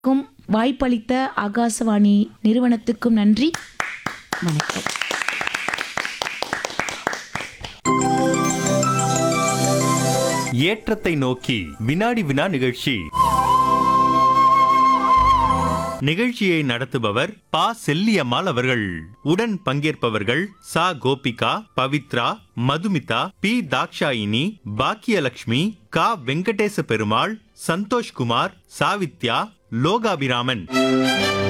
க்கும் வாய்ப்பளித்த ஆகாசவாணி நிறுவனத்துக்கும் நன்றி வணக்கம் ஏற்றத்தை நோக்கி வினாடி வினா நிகழ்ச்சி நிகழ்ச்சியை நடத்துபவர் பா செல்லியம்மாள் அவர்கள் உடன் பங்கேற்பவர்கள் சா கோபிகா பவித்ரா மதுமிதா பி தாக்ஷாயினி பாக்கியலட்சுமி கா வெங்கடேச பெருமாள் சந்தோஷ்குமார் சாவித்யா லோகாபிராமன்